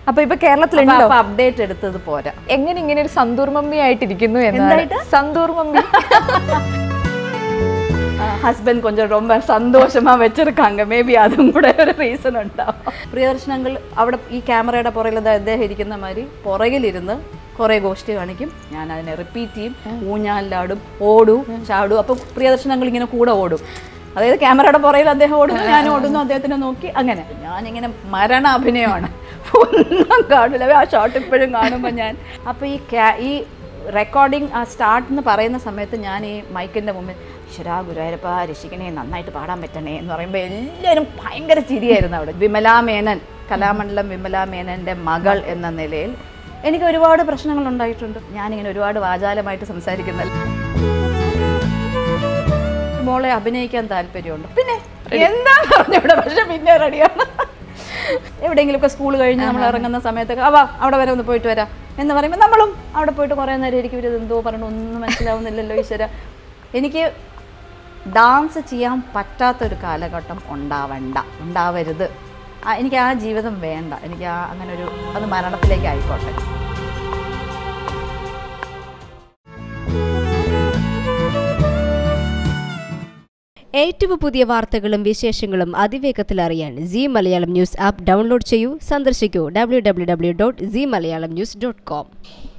അപ്പൊ ഇപ്പൊ കേരളത്തിലുണ്ടോ അപ്പൊ അപ്ഡേറ്റ് എടുത്തത് പോരാ എങ്ങനെ ഇങ്ങനെ ഒരു സന്തൂർ മമ്മി ആയിട്ടിരിക്കുന്നു എന്നാണ് സന്തൂർ മമ്മി ஹஸ்பண்ட் கொஞ்சம் ரொம்ப சந்தோஷமா வச்சிருக்காங்க மேபி അതും കൂടെ ഒരു റീസൺ ഉണ്ടാവും പ്രിയദർശനങ്ങൾ അവിടെ ഈ ക്യാമറയുടെ പുറകിൽ ദാ അദ്ദേഹം ഇരിക്കുന്ന മാതിരി പുറകിലിരുന്ന് കുറേ ഗോഷ്ഠി കാണിക്കും ഞാൻ അതിനെ റിപ്പീറ്റ് ചെയ്യും ഊഞ്ഞാലിലാടും ഓടും ചാടും അപ്പോൾ പ്രിയദർശനങ്ങൾ ഇങ്ങനെ കൂടെ ഓടും അതായത് ക്യാമറയുടെ പുറകിൽ അദ്ദേഹം ഓടുന്നു ഞാൻ ഓടുന്നു അദ്ദേഹത്തിനെ നോക്കി അങ്ങനെ ഞാനിങ്ങനെ മരണ അഭിനയമാണ് ഒന്നും കാണില്ല ആ ഷോട്ട് ഇപ്പോഴും കാണുമ്പോൾ ഞാൻ അപ്പോൾ ഈ ക്യാ ഈ റെക്കോർഡിങ് ആ സ്റ്റാർട്ട് എന്ന് പറയുന്ന സമയത്ത് ഞാൻ ഈ മൈക്കിൻ്റെ മുമ്പിൽ ഈശ്വരാ ഗുരുവായൂരപ്പ രക്ഷിക്കണേ നന്നായിട്ട് പാടാൻ പറ്റണേ എന്ന് പറയുമ്പോൾ എല്ലാവരും ഭയങ്കര ചിരിയായിരുന്നു അവിടെ വിമലാ മേനൻ കലാമണ്ഡലം വിമലാ മേനൻ്റെ മകൾ എന്ന നിലയിൽ എനിക്ക് ഒരുപാട് പ്രശ്നങ്ങൾ ഉണ്ടായിട്ടുണ്ട് ഞാനിങ്ങനെ ഒരുപാട് വാചാലമായിട്ട് സംസാരിക്കുന്നല്ല മോളെ അഭിനയിക്കാൻ താല്പര്യമുണ്ട് പിന്നെ എന്താ പറഞ്ഞവിടെ പക്ഷെ പിന്നെ റെഡിയാണ് എവിടെയെങ്കിലുമൊക്കെ സ്കൂൾ കഴിഞ്ഞ് നമ്മൾ ഇറങ്ങുന്ന സമയത്തൊക്കെ അവ അവിടെ വരെ ഒന്ന് പോയിട്ട് വരാം എന്ന് പറയുമ്പോൾ നമ്മളും അവിടെ പോയിട്ട് കുറേ നേരം ഇരിക്കും ഇവര് എന്തോ പറഞ്ഞു ഒന്നും മനസ്സിലാവുന്നില്ലല്ലോ ഈശ്വര എനിക്ക് ഡാൻസ് ചെയ്യാൻ പറ്റാത്തൊരു കാലഘട്ടം ഉണ്ടാവണ്ട ഉണ്ടാവരുത് ആ, എനിക്ക് ആ ജീവിതം വേണ്ട എനിക്ക് ആ അങ്ങനെ ഒരു അത് മരണത്തിലേക്ക് ആയിക്കോട്ടെ ഏറ്റവും പുതിയ വാർത്തകളും വിശേഷങ്ങളും അതിവേഗത്തിൽ അറിയാൻ C Malayalam news app download ചെയ്യൂ സന്ദർശിക്കൂ W W W dot C Malayalam news dot com